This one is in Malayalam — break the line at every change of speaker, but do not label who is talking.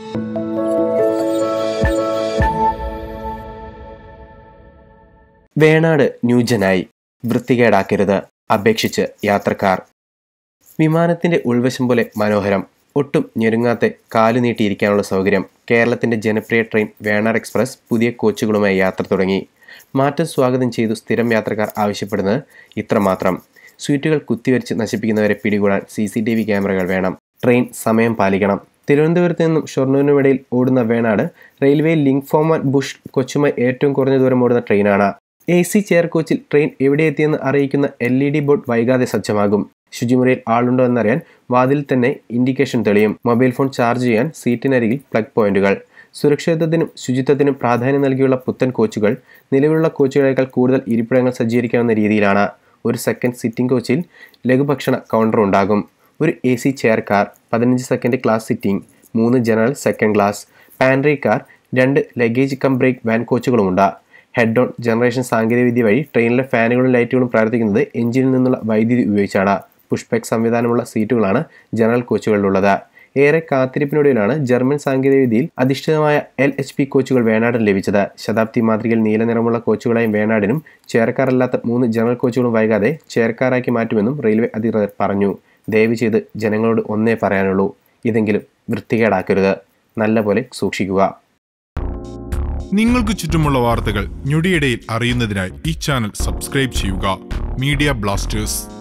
വേണാട് ന്യൂജനായി വൃത്തികേടാക്കരുത് അപേക്ഷിച്ച് യാത്രക്കാർ വിമാനത്തിന്റെ ഉൾവശം പോലെ മനോഹരം ഒട്ടും ഞെരുങ്ങാത്ത കാലു നീട്ടിയിരിക്കാനുള്ള സൗകര്യം കേരളത്തിന്റെ ജനപ്രിയ ട്രെയിൻ വേണാട് എക്സ്പ്രസ് പുതിയ കോച്ചുകളുമായി യാത്ര തുടങ്ങി മാറ്റം സ്വാഗതം ചെയ്തു സ്ഥിരം യാത്രക്കാർ ആവശ്യപ്പെടുന്നത് ഇത്രമാത്രം സീറ്റുകൾ കുത്തിവരിച്ച് നശിപ്പിക്കുന്നവരെ പിടികൂടാൻ സി സി ടി വി ക്യാമറകൾ വേണം ട്രെയിൻ സമയം പാലിക്കണം തിരുവനന്തപുരത്ത് നിന്നും ഷൊർണൂരിനുമിടയിൽ ഓടുന്ന വേണാട് റെയിൽവേ ലിങ്ക് ഫോമാൻ ബുഷ് കൊച്ചുമായി ഏറ്റവും കുറഞ്ഞ ദൂരം ഓടുന്ന ട്രെയിനാണ് എ സി ചെയർ കോച്ചിൽ ട്രെയിൻ എവിടെ എത്തിയെന്ന് അറിയിക്കുന്ന എൽ ഇ ഡി ബോർഡ് വൈകാതെ സജ്ജമാകും ശുചിമുറിയിൽ ആളുണ്ടോ എന്നറിയാൻ വാതിൽ തന്നെ ഇൻഡിക്കേഷൻ തെളിയും മൊബൈൽ ഫോൺ ചാർജ് ചെയ്യാൻ സീറ്റിനരികിൽ പ്ലഗ് പോയിന്റുകൾ സുരക്ഷിതത്വത്തിനും ശുചിത്വത്തിനും പ്രാധാന്യം നൽകിയുള്ള പുത്തൻ കോച്ചുകൾ നിലവിലുള്ള കോച്ചുകളേക്കാൾ കൂടുതൽ ഇരിപ്പിടങ്ങൾ സജ്ജീകരിക്കാവുന്ന രീതിയിലാണ് ഒരു സെക്കൻഡ് സിറ്റിംഗ് കോച്ചിൽ ലഘുഭക്ഷണ കൗണ്ടർ ഉണ്ടാകും ഒരു എ സി ചെയർ കാർ പതിനഞ്ച് സെക്കൻഡ് ക്ലാസ് സിറ്റിംഗ് മൂന്ന് general second class pantry car രണ്ട് ലഗേജ് കം ബ്രേക്ക് വാൻ കോച്ചുകളുമുണ്ട് ഹെഡ് ഓൺ ജനറേഷൻ സാങ്കേതികവിദ്യ വഴി ട്രെയിനിലെ ഫാനുകളും ലൈറ്റുകളും പ്രവർത്തിക്കുന്നത് എഞ്ചിനിൽ നിന്നുള്ള വൈദ്യുതി ഉപയോഗിച്ചാണ് പുഷ്പെക് സംവിധാനമുള്ള സീറ്റുകളാണ് ജനറൽ കോച്ചുകളിലുള്ളത് ഏറെ കാത്തിരിപ്പിനൊടുവിലാണ് ജർമ്മൻ സാങ്കേതികവിദ്യയിൽ അധിഷ്ഠിതമായ എൽ എച്ച് പി കോച്ചുകൾ വേണാടിന് ലഭിച്ചത് ശതാബ്ദി മാതൃകയിൽ നീല നിറമുള്ള കോച്ചുകളായും വേണാടിനും ചേർക്കാറല്ലാത്ത മൂന്ന് ജനറൽ കോച്ചുകളും വൈകാതെ ചേർക്കാറാക്കി മാറ്റുമെന്നും റെയിൽവേ അധികൃതർ പറഞ്ഞു ദയവ് ചെയ്ത് ജനങ്ങളോട് ഒന്നേ പറയാനുള്ളൂ ഇതെങ്കിലും വൃത്തികേടാക്കരുത് നല്ലപോലെ സൂക്ഷിക്കുക
നിങ്ങൾക്ക് ചുറ്റുമുള്ള വാർത്തകൾ ഞൊടിയിടയിൽ അറിയുന്നതിനായി ഈ ചാനൽ സബ്സ്ക്രൈബ് ചെയ്യുക മീഡിയ ബ്ലാസ്റ്റേഴ്സ്